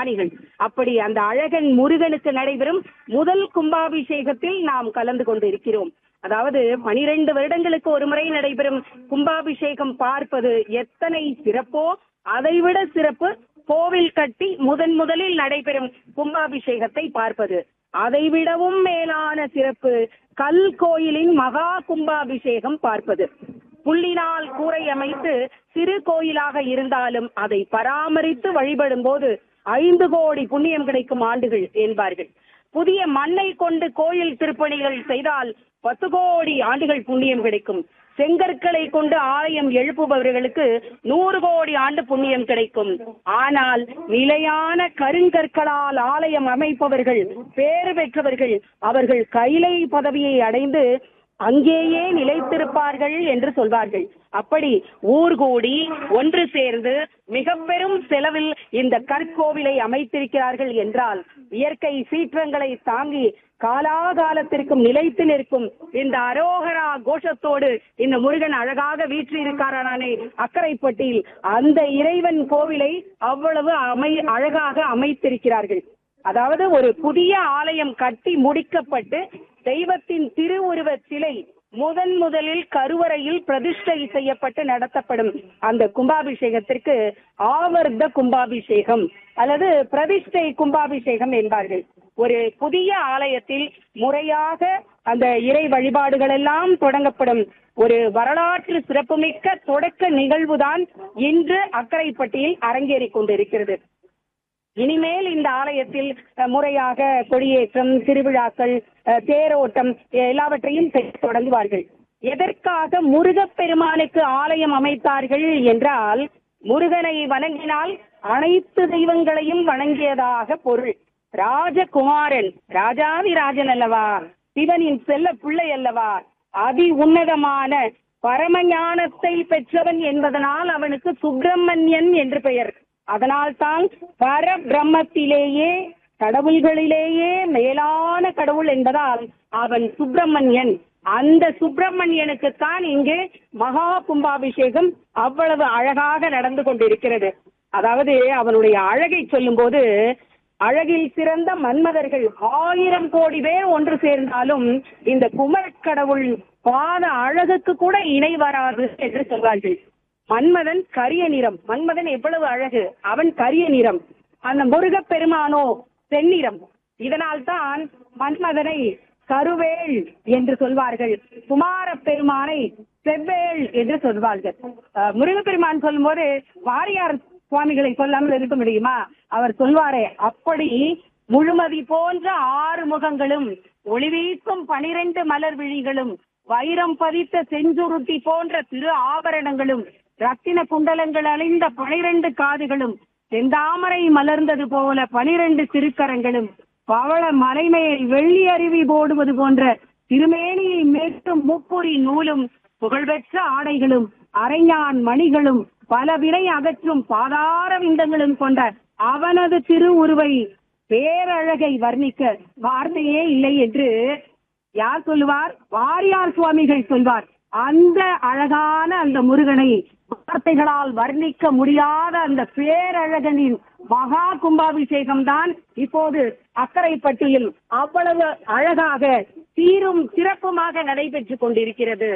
ஞானிகள் அப்படி அந்த அழகன் முருகனுக்கு நடைபெறும் முதல் கும்பாபிஷேகத்தில் நாம் கலந்து கொண்டிருக்கிறோம் அதாவது பனிரெண்டு வருடங்களுக்கு ஒரு முறை நடைபெறும் கும்பாபிஷேகம் பார்ப்பது எத்தனை சிறப்போ அதைவிட சிறப்பு கோவில் கட்டி முதன் முதலில் நடைபெறும் கும்பாபிஷேகத்தை பார்ப்பது அதைவிடவும் மேலான சிறப்பு கல் கோயிலின் மகா கும்பாபிஷேகம் பார்ப்பது புள்ளினால் கூரை அமைத்து சிறு கோயிலாக இருந்தாலும் அதை பராமரித்து வழிபடும் போது ஐந்து கோடி புண்ணியம் கிடைக்கும் ஆண்டுகள் என்பார்கள் புதிய மண்ணை கொண்டு கோயில் திருப்பணிகள் செய்தால் பத்து கோடி ஆண்டுகள் புண்ணியம் கிடைக்கும் செங்கற்களை கொண்டு ஆலயம் எழுப்புபவர்களுக்கு நூறு கோடி ஆண்டு புண்ணியம் கிடைக்கும் ஆனால் நிலையான கருங்கற்களால் ஆலயம் அமைப்பவர்கள் பேறு பெற்றவர்கள் அவர்கள் கைலை பதவியை அடைந்து அங்கேயே நிலைத்திருப்பார்கள் என்று சொல்வார்கள் அப்படி ஊர் கூடி ஒன்று சேர்ந்து மிக பெரும் செலவில் இந்த கற்கோவிலை அமைத்திருக்கிறார்கள் என்றால் இயற்கை சீற்றங்களை தாங்கி காலாகாலத்திற்கும் நிலைத்து நிற்கும் இந்த அரோகரா கோஷத்தோடு இந்த முருகன் அழகாக வீற்றிருக்காரானே அக்கரைப்பட்டியில் அந்த இறைவன் கோவிலை அவ்வளவு அமை அழகாக அமைத்திருக்கிறார்கள் அதாவது ஒரு புதிய ஆலயம் கட்டி முடிக்கப்பட்டு தெய்வத்தின் திருவுருவ சிலை முதன் முதலில் கருவறையில் பிரதிஷ்டை செய்யப்பட்டு நடத்தப்படும் அந்த கும்பாபிஷேகத்திற்கு ஆவர்த்த கும்பாபிஷேகம் அல்லது பிரதிஷ்டை கும்பாபிஷேகம் என்பார்கள் ஒரு புதிய ஆலயத்தில் முறையாக அந்த இறை வழிபாடுகள் எல்லாம் தொடங்கப்படும் ஒரு வரலாற்று சிறப்புமிக்க தொடக்க நிகழ்வுதான் இன்று அக்கரைப்பட்டியில் அரங்கேறிக் கொண்டிருக்கிறது இனிமேல் இந்த ஆலயத்தில் அஹ், முறையாக கொடியேற்றம் திருவிழாக்கள் அஹ், தேரோட்டம் எல்லாவற்றையும் செய்ய தொடங்குவார்கள் எதற்காக முருகப்பெருமானுக்கு ஆலயம் அமைத்தார்கள் என்றால் முருகனை வணங்கினால் அனைத்து தெய்வங்களையும் வணங்கியதாக பொருள் ராஜகுமாரன் ராஜாதி ராஜன் அல்லவா சிவனின் செல்ல பிள்ளை அல்லவா அதி உன்னதமான பரமஞானத்தை பெற்றவன் என்பதனால் அவனுக்கு சுப்பிரமணியன் என்று பெயர் அதனால்தான் பரபிரம்மத்திலேயே கடவுள்களிலேயே மேலான கடவுள் என்பதால் அவன் சுப்பிரமணியன் அந்த சுப்பிரமணியனுக்குத்தான் இங்கே மகா கும்பாபிஷேகம் அவ்வளவு அழகாக நடந்து கொண்டிருக்கிறது அதாவது அவனுடைய அழகை சொல்லும்போது அழகில் சிறந்த மன்மதர்கள் ஆயிரம் கோடி பேர் ஒன்று சேர்ந்தாலும் இந்த குமரக்கடவுள் பாத அழகுக்கு கூட இணை வராது என்று சொல்வார்கள் மன்மதன் கரிய நிறம் மன்மதன் எவ்வளவு அழகு அவன் கரிய நிறம் அந்த முருகப் பெருமானோ செந்நிறம் இதனால் தான் மன்மதனை கருவேள் என்று சொல்வார்கள் குமார பெருமானை செவ்வேள் என்று சொல்வார்கள் அஹ், முருகப்பெருமான் சொல்லும்போது வாரியார் சுவாமிகளை சொல்லாமல் இருக்க முடியுமா அவர் சொல்வாரே அப்படி முழுமதி போன்ற ஆறு முகங்களும் ஒளிவீக்கும் பனிரெண்டு மலர் விழிகளும் வைரம் பதித்த செஞ்சுருட்டி போன்ற திரு ஆபரணங்களும் ரத்தின குண்டலங்கள் அணிந்த பனிரெண்டு காதுகளும் செந்தாமரை மலர்ந்தது போல பனிரெண்டு திருக்கரங்களும் பவள மலைமேல் வெள்ளி அருவி போடுவது போன்ற திருமேனியை மேற்கும் முப்புரி நூலும் புகழ்பெற்ற ஆடைகளும் அரைஞான் மணிகளும் பல வினை அகற்றும் பாதார விந்தங்களும் கொண்ட அவனது திருவுருவை பேரழகை வர்ணிக்க வார்த்தையே இல்லை என்று யார் சொல்லுவார் வாரியார் சுவாமிகள் சொல்வார் அந்த அழகான அந்த முருகனை வார்த்தைகளால் வர்ணிக்க முடியாத அந்த பேரழகனின் மகா கும்பாபிஷேகம் தான் இப்போது அக்கரைப்பட்டியில் அவ்வளவு அழகாக சீரும் சிறப்புமாக நடைபெற்றுக் கொண்டிருக்கிறது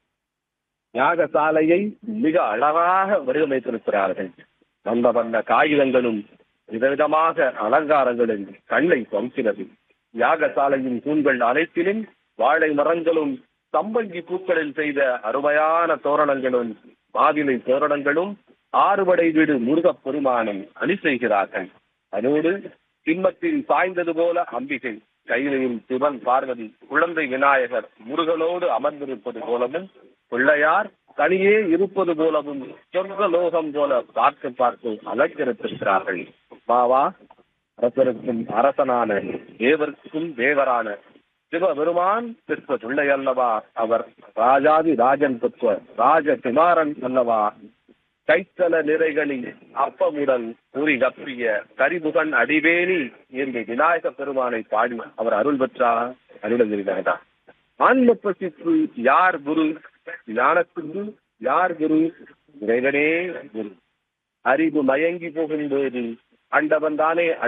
யாகசாலையை மிக அழகாக வடிவமைத்திருக்கிறார்கள் வந்த வந்த காகிதங்களும் விதவிதமாக அலங்காரங்களும் கண்ணை பங்கினது யாகசாலையின் தூண்கள் அனைத்திலும் வாழை மரங்களும் சம்பங்கி பூக்களில் செய்த அருமையான தோரணங்களும் மாவிலை தோரணங்களும் ஆறுபடை வீடு முருகப் பெருமானும் அணி செய்கிறார்கள் அதோடு சிம்மத்தில் சாய்ந்தது போல அம்பிகை கையிலையும் சிவன் பார்வதி குழந்தை விநாயகர் முருகனோடு அமர்ந்திருப்பது போலவும் பிள்ளையார் தனியே இருப்பது போலவும் சொர்க்க லோகம் போல பார்த்து பார்த்து அலங்கரித்திருக்கிறார்கள் பாவா அரசருக்கும் அரசனான தேவருக்கும் தேவரான சிவபெருமான் பெற்ற பிள்ளை அல்லவா அவர் ராஜாதி ராஜன் பெற்ற ராஜகுமாரன் அல்லவா கைத்தல நிறைகளில் அப்பமுடன் கூறி கப்பிய கரிமுகன் அடிவேணி என்று விநாயக பெருமானை பாடி அவர் அருள் பெற்றார் அருளகிரிநாதா ஆன்ம பசிக்கு யார் குரு ஞானத்துக்கு யார் குரு இறைவனே குரு அறிவு மயங்கி போகும்போது அண்டவன் தானே